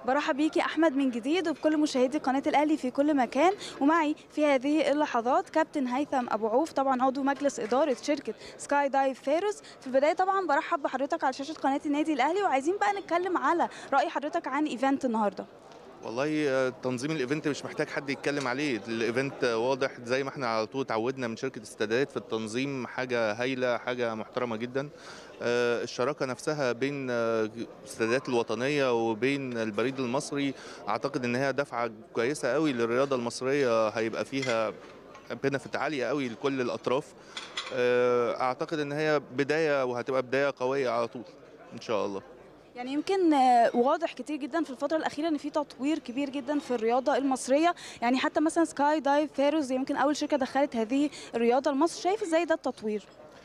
برحب بيكي احمد من جديد وبكل مشاهدي قناه الاهلي في كل مكان ومعي في هذه اللحظات كابتن هيثم ابو عوف طبعا عضو مجلس اداره شركه سكاي دايف فيروز في البدايه طبعا برحب بحضرتك على شاشه قناه النادي الاهلي وعايزين بقى نتكلم على راي حضرتك عن ايفنت النهارده والله آه، تنظيم الايفنت مش محتاج حد يتكلم عليه الايفنت واضح زي ما احنا على طول اتعودنا من شركه استادات في التنظيم حاجه هايله حاجه محترمه جدا آه، الشراكه نفسها بين آه، السادات الوطنيه وبين البريد المصري اعتقد ان هي دفعه كويسه قوي للرياضه المصريه هيبقى فيها بنفت عاليه قوي لكل الاطراف آه، اعتقد ان هي بدايه وهتبقى بدايه قويه على طول ان شاء الله يعني يمكن آه، واضح كتير جدا في الفتره الاخيره ان في تطوير كبير جدا في الرياضه المصريه يعني حتى مثلا سكاي دايف فيروز يمكن اول شركه دخلت هذه الرياضه لمصر شايف ازاي ده التطوير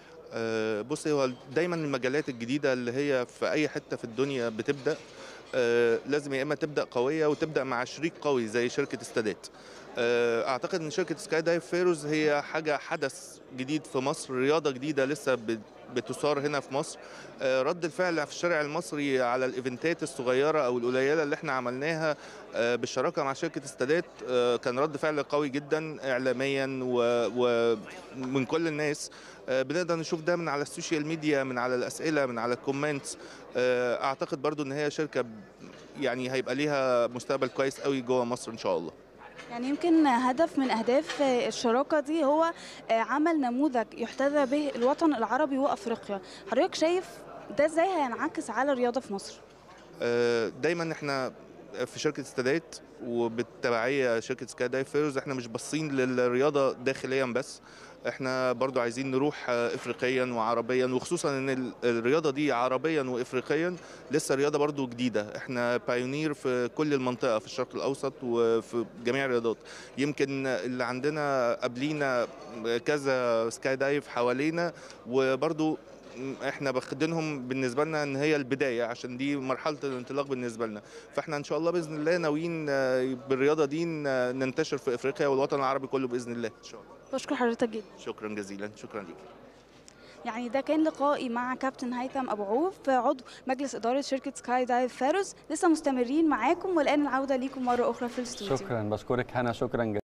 آه، بصي هو دايما المجالات الجديده اللي هي في اي حته في الدنيا بتبدا آه، لازم يا اما تبدا قويه وتبدا مع شريك قوي زي شركه استادات آه، اعتقد ان شركه سكاي دايف فيروز هي حاجه حدث جديد في مصر رياضه جديده لسه بت- بتثار هنا في مصر آه، رد الفعل في الشارع المصري على الايفنتات الصغيره او القليله اللي احنا عملناها آه، بالشراكه مع شركه استادات آه، كان رد فعل قوي جدا اعلاميا و- ومن كل الناس آه، بنقدر نشوف ده من على السوشيال ميديا من على الاسئله من على الكومنتس آه، اعتقد برضو ان هي شركه ب- يعني هيبقى ليها مستقبل كويس قوي جوه مصر ان شاء الله يعني يمكن هدف من اهداف آه، الشراكه دي هو آه، عمل نموذج يحتذى به الوطن العربي وافريقيا حضرتك شايف ده ازاي هينعكس على الرياضه في مصر آه، دايما احنا في شركه استادات وبالتبعيه شركه سكاي دايف فيروز احنا مش باصين للرياضه داخليا بس احنا برضو عايزين نروح آه، افريقيا وعربيا وخصوصا ان ال- الرياضه دي عربيا وافريقيا لسه رياضه برضو جديده احنا بايونير في كل المنطقه في الشرق الاوسط وفي جميع الرياضات يمكن اللي عندنا قبلينا كذا سكاي دايف حوالينا وبرضو احنا باخدينهم بالنسبه لنا ان هي البدايه عشان دي مرحله الانطلاق بالنسبه لنا فاحنا ان شاء الله باذن الله ناويين آه، بالرياضه دي ن- ننتشر في افريقيا والوطن العربي كله باذن الله ان شاء الله بشكر حضرتك جدا شكرا جزيلا شكرا ليك يعني ده كان لقائي مع كابتن هيثم ابو عوف عضو مجلس اداره شركه سكاي دايف فيروز لسه مستمرين معاكم والان العوده ليكم مره اخرى في الاستوديو شكرا بشكرك هنا شكرا